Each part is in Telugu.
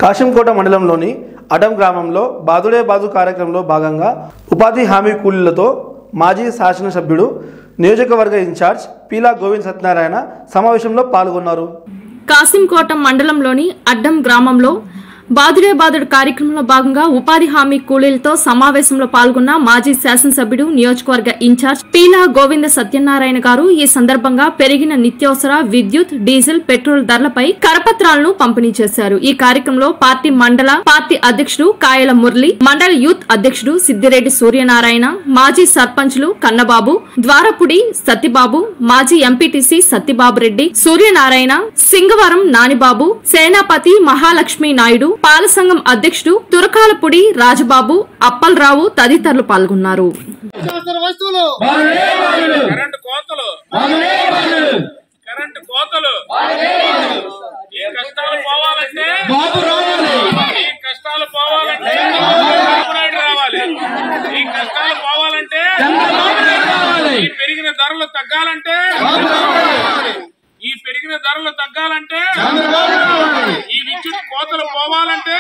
కాశంకోట మండలంలోని అడం గ్రామంలో బాదుడే బాదు కార్యక్రమంలో భాగంగా ఉపాధి హామీ కూలీలతో మాజీ శాసనసభ్యుడు నియోజకవర్గ ఇన్ఛార్జ్ పీలా గోవింద్ సత్యనారాయణ సమావేశంలో పాల్గొన్నారు కాసింకోట మండలంలోని అడ్డం గ్రామంలో బాదుడే బాదుడు కార్యక్రమంలో భాగంగా ఉపాధి హామీ కూలీలతో సమావేశంలో పాల్గొన్న మాజీ శాసనసభ్యుడు నియోజకవర్గ ఇన్ఛార్జ్ పీలా గోవింద సత్యనారాయణ గారు ఈ సందర్భంగా పెరిగిన నిత్యావసర విద్యుత్ డీజిల్ పెట్రోల్ ధరలపై కరపత్రాలను పంపిణీ చేశారు ఈ కార్యక్రమంలో పార్టీ మండల పార్టీ అధ్యక్షుడు కాయల మురళి మండల యూత్ అధ్యక్షుడు సిద్దిరెడ్డి సూర్యనారాయణ మాజీ సర్పంచ్లు కన్నబాబు ద్వారపుడి సత్యబాబు మాజీ ఎంపీటీసీ సత్యబాబు రెడ్డి సూర్యనారాయణ సింగవరం నానిబాబు సేనాపతి మహాలక్ష్మి నాయుడు పాలసంఘం అధ్యక్షుడు తురకాలపుడి రాజబాబు అప్పలరావు తదితరులు పాల్గొన్నారు నిత్యావసర వస్తువులు కరెంటు కోతలు కరెంటు కోతలు ఈ కష్టాలు పోవాలంటే ఈ కష్టాలు పోవాలంటే చంద్రబాబు నాయుడు రావాలి ఈ కష్టాలు పోవాలంటే ఈ పెరిగిన ధరలు తగ్గాలంటే ఈ పెరిగిన ధరలు తగ్గాలంటే ఈ విద్యుత్ కోతలు పోవాలంటే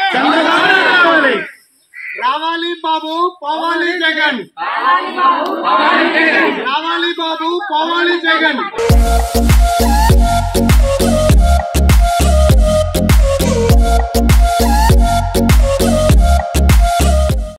రావాలి బాబు పోవాలి జగన్ రావాలి బాబు పోవాలి జగన్